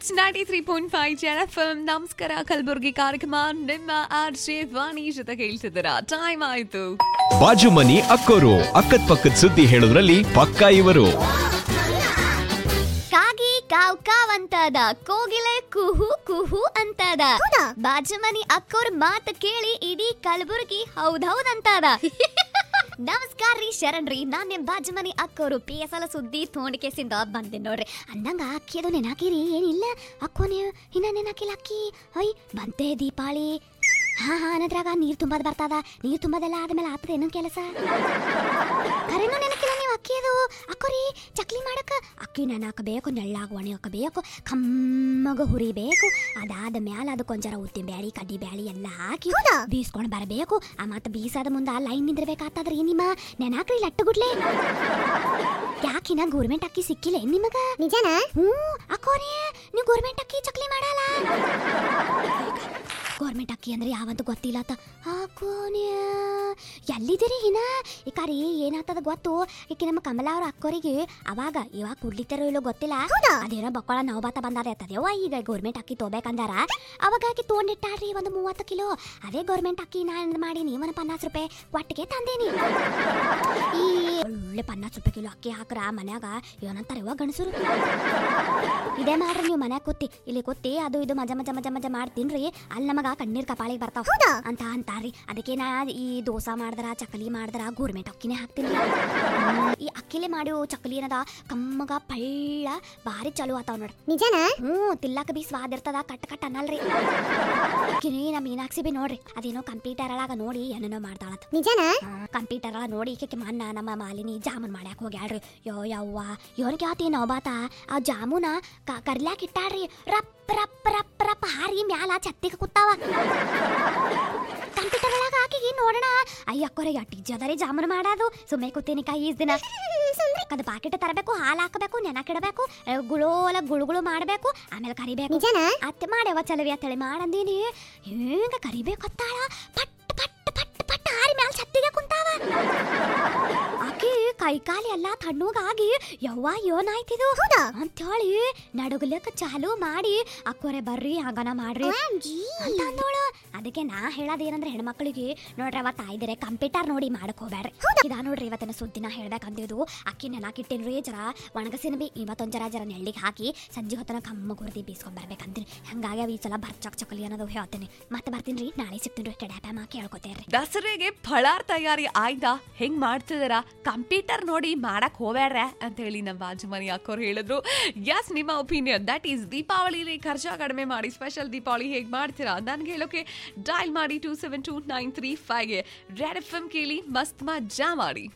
it's ninety three point five ಜನ film ನಮಸ್ಕಾರ ಕಲಬುರ್ಗಿ ಕಾರ್ಯಕ್ರಮ ನಿಮ್ಮ ಆರ್ ಜೆ ವಾಣಿ ಜೊತೆ ಕೇಳ್ತಿದ್ದೀರಾ ಟೈಮ್ ಆಯ್ತು ಬಾಜು ಮನಿ ಅಕ್ಕೋರು ಅಕ್ಕದ ಪಕ್ಕದ ಸುದ್ದಿ ಹೇಳೋದ್ರಲ್ಲಿ ಪಕ್ಕ ಇವರು ಕಾಗಿ ಕಾವ್ ಕಾವ್ ಅಂತದ ಕೋಗಿಲೆ ಕುಹು ಕುಹು ಅಂತದ ಬಾಜು ಮನಿ ಅಕ್ಕೋರ್ ಮಾತು ಕೇಳಿ ಇಡೀ ಕಲಬುರ್ಗಿ ಹೌದ್ ಹೌದ್ ಅಂತದ ನಮಸ್ಕಾರ ರೀ ಶರಣ್ ರೀ ನಾನ್ ನಿಮ್ ಬಾಜು ಮನಿ ಅಕ್ಕೋರು ಪಿ ಎಸ್ ಎಲ್ ಸುದ್ದಿ ತೋಂಡಿಕೆಸಿಂದ ಬಂದೆ ನೋಡ್ರಿ ಅಂದಂಗ ಅಕ್ಕಿ ಅದು ನೆನಾಕಿರಿ ಏನಿಲ್ಲ ಅಕ್ಕೋನೆ ಇನ್ನ ನೆನಾಕಿಲ್ಲ ಅಕ್ಕಿ ಅಯ್ ಬಂತೆ ದೀಪಾವಳಿ ಹಾ ಹಾ ಅನ್ನದ್ರಾಗ ನೀರ್ ತುಂಬದ್ ಬರ್ತದ ನೀರ್ ತುಂಬದೆಲ್ಲ ಆದ್ಮೇಲೆ ಆತದ ಏನೋ ಕೆಲಸ ಕರೆನೂ ನೆನಕಿಲ್ಲ ನೀವು ಅಕ್ಕಿ ಅದು ಅಕ್ಕೋರಿ ಚಕ್ಲಿ ಮಾಡಕ ಅಕ್ಕಿ ನೆನಾಕಬೇಕು ನೆಳ್ಳಾಗ ಒಣಗಬೇಕು ಕಮ್ಮಗ ಹುರಿಬೇಕು ಅದಾದ ಮ್ಯಾಲ ಅದಕ್ಕೆ ಒಂಚರ ಉದ್ದಿನ ಬ್ಯಾಳಿ ಕಡ್ಡಿ ಬ್ಯಾಳಿ ಎಲ್ಲ ಹಾಕಿ ಬೀಸ್ಕೊಂಡು ಬರಬೇಕು ಆ ಮತ್ತೆ ಬೀಸಾದ ಮುಂದ ಲೈನ್ ನಿಂದಿರ್ಬೇಕಾಗ್ತದ್ರಿ ನಿಮ್ಮ ನೆನಾಕ್ರಿ ಲಟ್ಟುಗುಡ್ಲೆ ಯಾಕಿನ ಗೋರ್ಮೆಂಟ್ ಅಕ್ಕಿ ಸಿಕ್ಕಿಲ್ಲ ಏನ್ ನಿಮಗ ನಿಜನಾ ಹ್ಞೂ ಅಕ್ಕೋರಿ ನೀವು ಗೋರ್ಮೆಂಟ್ ಅಕ್ಕಿ ಚಕ್ಲಿ ಮಾಡಲ್ಲ ಗೌರ್ಮೆಂಟ್ ಅಕ್ಕಿ ಅಂದ್ರೆ ಯಾವಂತ ಗೊತ್ತಿಲ್ಲ ಆತ ಹಾಕೋನ್ಯ ಎಲ್ಲಿದ್ದೀರಿ ಹಿನ ಈ ಕಾರಿ ಏನಾಗ್ತದ ಗೊತ್ತು ಈಕೆ ನಮ್ಮ ಕಮಲಾ ಅವ್ರ ಅಕ್ಕೋರಿಗೆ ಅವಾಗ ಇವಾಗ ಕುಡ್ಲಿತ್ತಾರೋ ಇಲ್ಲೋ ಗೊತ್ತಿಲ್ಲ ಅದೇನೋ ಬಕ್ಕೊಳ ನವಬಾತ ಬಂದಾರೆ ಅಂತದೇವ ಈಗ ಗೌರ್ಮೆಂಟ್ ಅಕ್ಕಿ ತಗೋಬೇಕಂದಾರ ಅವಾಗ ಆಕಿ ತೊಗೊಂಡಿಟ್ಟಾರ್ರಿ ಒಂದು ಮೂವತ್ತು ಕಿಲೋ ಅದೇ ಗೌರ್ಮೆಂಟ್ ಅಕ್ಕಿ ನಾನು ಮಾಡಿ ನೀವನ ಪನ್ನಾಸ್ ರೂಪಾಯಿ ಒಟ್ಟಿಗೆ ತಂದೇನಿ ಈ ಒಳ್ಳೆ ಪನ್ನಾಸ್ ರೂಪಾಯಿ ಕಿಲೋ ಅಕ್ಕಿ ಹಾಕ್ರ ಮನ್ಯಾಗ ಏನಂತಾರೆ ಇವಾಗ ಗಣಸರು ಇದೇ ಮಾಡ್ರಿ ನೀವು ಮನ್ಯಾಗ ಕೂತಿ ಇಲ್ಲಿ ಕೂತಿ ಅದು ಇದು ಮಜಾ ಮಜಾ ಮಜಾ ಮಜಾ ಮಾಡ್ತೀನ್ರಿ ಅಲ್ಲಿ ನಮಗ ಕಣ್ಣೀರ್ ಕಪಾಳಿಗೆ ಬರ್ತಾವ ಅಂತ ಅಂತಾರ್ರಿ ಅದಕ್ಕೆ ನಾ ಈ ದೋಸಾ ಮಾಡಿದ್ರ ಚಕಲಿ ಮಾಡಿದ್ರ ಗೋರ್ಮೆಂಟ್ ಅಕ್ಕಿನೇ ಹಾಕ್ತೀನಿ ಹ್ಮ್, ಈ ಅಕ್ಕಿಲೆ ಮಾಡಿ ಚಕಲಿ ಏನದ ಕಮ್ಮಗ ಪಳ್ಳ ಭಾರಿ ಚಲೋ ಆತಾವ ನೋಡ್ರಿ ನಿಜನಾ ಹ್ಞೂ ತಿಲ್ಲಕ ಬಿ ಸ್ವಾದ ಇರ್ತದ ಕಟ್ ಕಟ್ ಅನ್ನಲ್ರಿ ಕಿನಿ ನಮ್ಮ ಮೀನಾಕ್ಷಿ ಬಿ ನೋಡ್ರಿ ಅದೇನೋ ಕಂಪ್ಯೂಟರ್ ಒಳಗ ನೋಡಿ ಏನೇನೋ ಮಾಡ್ತಾಳತ್ ನಿಜನಾ ಕಂಪ್ಯೂಟರ್ ಒಳಗ ನೋಡಿ ಈಕೆ ಮನ್ನ ನಮ್ಮ ಮಾಲಿನಿ ಜಾಮೂನ್ ಮಾಡ್ಯಾಕ ಹೋಗ್ಯಾಳ್ರಿ ಯೋ ಯವ್ವ ಇವನಿಗೆ ಯಾವತ್ತೇನು ನೋಬಾತ ಆ ಜಾಮೂನ ಕ- ಕರ್ಲ್ಯಾಕ್ ಇಟ್ಟಾಳ್ರಿ ರಪ್ ರಪ್ ರಪ್ ರಪ್ ಹಾರಿ ಮ್ಯಾಲ ಛತ್ತಿಗೆ ಕೂತಾವ ಕಂಪ್ಯೂಟರ್ ಒಳಗ ಆಕಿಗೆ ನೋಡೋಣ ಅಯ್ಯಕ್ಕೋರೆ ಅಟ್ಟಿಜ್ಜಿ ಅದರಿ ಜಾಮೂನ್ ಮಾಡೋದು ಸುಮ್ಮನೆ ಕೂತೀನಿ ಕೈ ಈಸ್ ದಿನ ಅದು ಪಾಕೆಟ್ ತರಬೇಕು ಹಾಲು ಹಾಕಬೇಕು ನೆನಕಿಡಬೇಕು ಗುಳೋಲ ಗುಳುಗುಳು ಮಾಡಬೇಕು ಆಮೇಲೆ ಕರಿಬೇಕು ಅತ್ತೆ ಮಾಡ್ಯವ ಚಲವಿ ಅತ್ತಳೆ ಮಾಡಂದೀನಿ ಹಿಂಗ ಕರಿಬೇಕತ್ತಾಳ ಪಟ್ ಪಟ್ ಪಟ್ ಪಟ್ ಹಾರಿ ಮ್ಯಾಲ ಛತ್ತಿಗೆ ಕುಂತಾವ ಆಕಿ ಕೈ ಕಾಲಿ ಎಲ್ಲ ತಣ್ಣಗಾಗಿ ಯವ್ವ ಏನಾಯ್ತಿದು ಅಂತ ಹೇಳಿ ನಡುಗಲಕ್ಕ ಚಾಲು ಮಾಡಿ ಅಕ್ಕೋರೆ ಬರ್ರಿ ಹಂಗನ ಮಾಡ್ರಿ ಅಂತ ಅಂದೋಳು ಅದಕ್ಕೆ ನಾ ಹೇಳೋದೇನಂದ್ರೆ ಹೆಣ್ಮಕ್ಳಿಗೆ ನೋಡ್ರಿ ಅವತ್ತ ತಾಯ್ದಿರೆ ಕಂಪ್ಯೂಟರ್ ನೋಡಿ ಮಾಡಕ್ ಹೋಗ್ಬೇಡ್ರಿ ಇದಾ ನೋಡ್ರಿ ಇವತ್ತಿನ ಸುದ್ದಿನ ಹೇಳ್ಬೇಕಂದಿದ್ದು ಅಕ್ಕಿ ನೆನಾಕಿಟ್ಟೇನ್ರಿ ಜರ ಒಣಗಸಿನ ಬಿ ಇವತ್ತೊಂದ್ ಜರ ಜರ ನೆಳ್ಳಿಗೆ ಹಾಕಿ ಸಂಜೆ ಹೊತ್ತನ ಕಮ್ಮ ಗುರ್ದಿ ಬೀಸ್ಕೊಂಡ್ ಬರ್ಬೇಕಂತೀನಿ ಹಂಗಾಗಿ ಅವ್ ಈ ಸಲ ಬರ್ಚಕ್ ಚಕಲಿ ಅನ್ನೋದು ಹೇಳ್ತೀನಿ ಮತ್ತೆ ಬರ್ತೀನಿ ರೀ ನಾಳೆ ಸಿಗ್ತೀನಿ ರೀ ಟೆಡ್ಯಾಪ ಮಾ ಕೇಳ್ಕೊತೇರಿ ದಸರೆಗೆ ಫಳಾರ್ ತಯಾರಿ ಆಯ್ತಾ ಹೆಂಗ್ ಮಾಡ್ತಿದಾರ ಕಂಪ್ಯೂಟರ್ ನೋಡಿ ಮಾಡಕ್ ಹೋಗ್ಯಾರ ಅಂತ ಹೇಳಿ ನಮ್ಮ ಬಾಜು ಮನಿ ಅಕ್ಕೋರು ಹೇಳಿದ್ರು ಎಸ್ ನಿಮ್ಮ ಒಪಿನಿಯನ್ ದಟ್ ಈಸ್ ದೀಪಾವಳಿಲಿ ಖರ್ಚು ಕಡಿಮೆ ಮಾಡಿ ಸ್ಪೆಷಲ್ ದೀಪಾವಳಿ ಹೇಗ್ ಮಾಡ್ತೀರಾ ನನ್ಗೆ ಹೇಳೋಕೆ ಡೈಲ್ ಮಾಡಿ two seven two nine three ಫೈವ್ಗೆ ರೆಡ್ ಎಫ್ ಎಂ ಕೇಳಿ ಮಸ್ತ್ ಮಜಾ ಮಾಡಿ